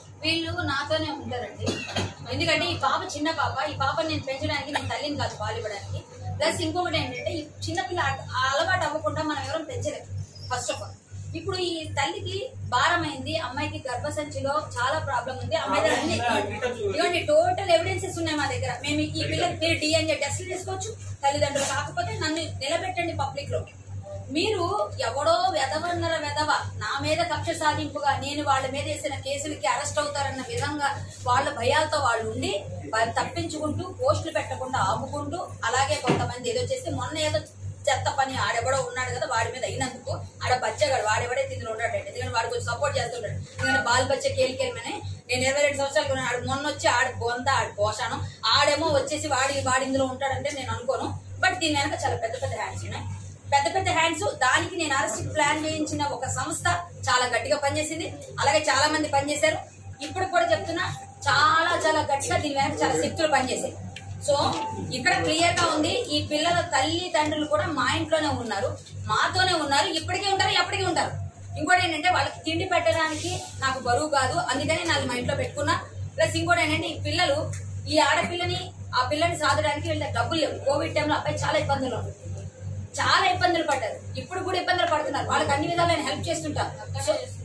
వీళ్ళు నాతోనే ఉంటారండి ఎందుకంటే ఈ పాప చిన్న పాప ఈ పాపని నేను పెంచడానికి నేను తల్లిని కాదు పాలు ఇవ్వడానికి ప్లస్ ఇంకొకటి ఏంటంటే ఈ చిన్నపిల్ల అట- ఆ అలవాటు అవ్వకుండా మనం ఎవరం పెంచలేము ఫస్ట్ ఆఫ్ ఆల్ ఇప్పుడు ఈ తల్లికి భారమైంది అమ్మాయికి గర్భసంచిలో చాలా ప్రాబ్లం ఉంది అమ్మాయి దగ్గర అన్ని ఇవ్వండి టోటల్ ఎవిడెన్సెస్ ఉన్నాయి మా దగ్గర మేము ఈ పిల్లకి మీరు డిఎన్ఏ టెస్ట్లు చేసుకోవచ్చు తల్లిదండ్రులు కాకపోతే నన్ను నిలబెట్టండి పబ్లిక్ లో మీరు ఎవడో వెదవన్నర వెదవ నా మీద కక్ష సాధింపుగా నేను వాళ్ళ మీద వేసిన కేసులకి అరెస్ట్ అవుతారన్న విధంగా వాళ్ళ భయాలతో వాళ్ళు ఉండి వాళ్ళు తప్పించుకుంటూ పోస్టులు పెట్టకుండా ఆపుకుంటూ అలాగే కొంతమంది ఏదో చేస్తే మొన్న ఏదో చెత్త పని ఆడెవడో ఉన్నాడు కదా వాడి మీద అయినందుకు ఆడ బచ్చగాడు వాడెవడే తిందులో ఉంటాడు ఎందుకంటే వాడు కొంచెం సపోర్ట్ చేస్తుంటాడు ఎందుకంటే బాల్ బచ్చ కేలికేమని నేను ఇరవై రెండు సంవత్సరాలు కొన్నాను. ఆడు మొన్న వచ్చి ఆడు బొంద ఆడు పోషాను ఆడేమో వచ్చేసి వాడి వాడి ఇందులో ఉంటాడంటే నేను అనుకోను బట్ దీని వెనక చాలా పెద్ద పెద్ద హ్యాండ్స్ ఉన్నాయి పెద్ద పెద్ద హ్యాండ్స్ దానికి నేను అరెస్ట్ ప్లాన్ వేయించిన ఒక సంస్థ చాలా గట్టిగా పనిచేసింది అలాగే చాలా మంది పనిచేశారు ఇప్పుడు కూడా చెప్తున్నా చాలా చాలా గట్టిగా దీని వెనక చాలా శక్తులు పనిచేసాయి సో ఇక్కడ క్లియర్ గా ఉంది ఈ పిల్లల తల్లి తండ్రులు కూడా మా ఇంట్లోనే ఉన్నారు మాతోనే ఉన్నారు ఇప్పటికీ ఉంటారు ఎప్పటికీ ఉంటారు ఇంకోటి ఏంటంటే వాళ్ళకి తిండి పెట్టడానికి నాకు బరువు కాదు అందుకని నాకు మా ఇంట్లో పెట్టుకున్నా ప్లస్ ఇంకోటి ఏంటంటే ఈ పిల్లలు ఈ ఆడపిల్లని ఆ పిల్లని సాధడానికి వీళ్ళ డబ్బులు లేవు కోవిడ్ టైంలో అబ్బాయి చాలా ఇబ్బందులు ఉంది చాలా ఇబ్బందులు పడ్డారు ఇప్పుడు కూడా ఇబ్బందులు పడుతున్నారు వాళ్ళకి అన్ని విధాలు నేను హెల్ప్ చేస్తుంటాను సో